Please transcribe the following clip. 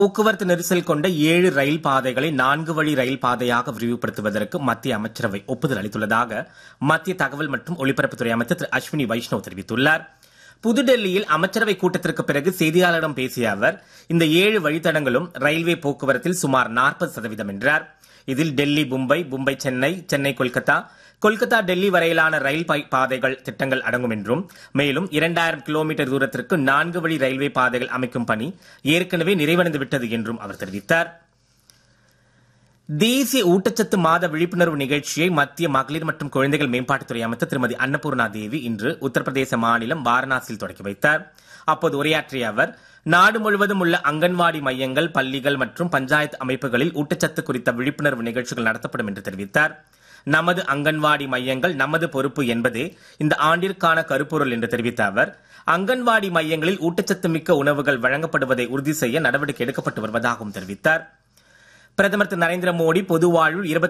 போக்குவரத்து நெரிசல் கொண்ட ஏழு ரயில் பாதைகளை நான்கு வழி ரயில் பாதையாக விரிவுபடுத்துவதற்கு மத்திய அமைச்சரவை ஒப்புதல் அளித்துள்ளதாக மத்திய தகவல் மற்றும் ஒலிபரப்புத்துறை அமைச்சர் திரு அஸ்வினி வைஷ்ணவ் தெரிவித்துள்ளார் புதுடெல்லியில் அமைச்சரவை கூட்டத்திற்கு பிறகு செய்தியாளரிடம் பேசிய அவர் இந்த ஏழு வழித்தடங்களும் ரயில்வே போக்குவரத்தில் சுமார் நாற்பது சதவீதம் என்றார் இதில் டெல்லி மும்பை மும்பை சென்னை சென்னை கொல்கத்தா கொல்கத்தா டெல்லி வரையிலான ரயில் பை- பாதைகள் திட்டங்கள் அடங்கும் என்றும் மேலும் இரண்டாயிரம் கிலோமீட்டர் தூரத்திற்கு நான்கு வழி ரயில்வே பாதைகள் அமைக்கும் பணி ஏற்கனவே நிறைவடைந்து விட்டது என்றும் அவர் தெரிவித்தார் தேசிய ஊட்டச்சத்து மாத விழிப்புணர்வு நிகழ்ச்சியை மத்திய மகளிர் மற்றும் குழந்தைகள் மேம்பாட்டுத்துறை அமைச்சர் திருமதி அன்னபூர்ணா தேவி இன்று உத்தரப்பிரதேச மாநிலம் வாரணாசியில் தொடங்கி வைத்தார் அப்போது உரையாற்றிய அவர் நாடு முழுவதும் உள்ள அங்கன்வாடி மையங்கள் பள்ளிகள் மற்றும் பஞ்சாயத்து அமைப்புகளில் ஊட்டச்சத்து குறித்த விழிப்புணர்வு நிகழ்ச்சிகள் நடத்தப்படும் என்று தெரிவித்தார் நமது அங்கன்வாடி மையங்கள் நமது பொறுப்பு என்பதே இந்த ஆண்டிற்கான கருப்பொருள் என்று தெரிவித்த அவர் அங்கன்வாடி மையங்களில் ஊட்டச்சத்து மிக்க உணவுகள் வழங்கப்படுவதை உறுதி செய்ய நடவடிக்கை எடுக்கப்பட்டு வருவதாகவும் தெரிவித்தார் பிரதமர் திரு நரேந்திர மோடி பொது வாழ்வில்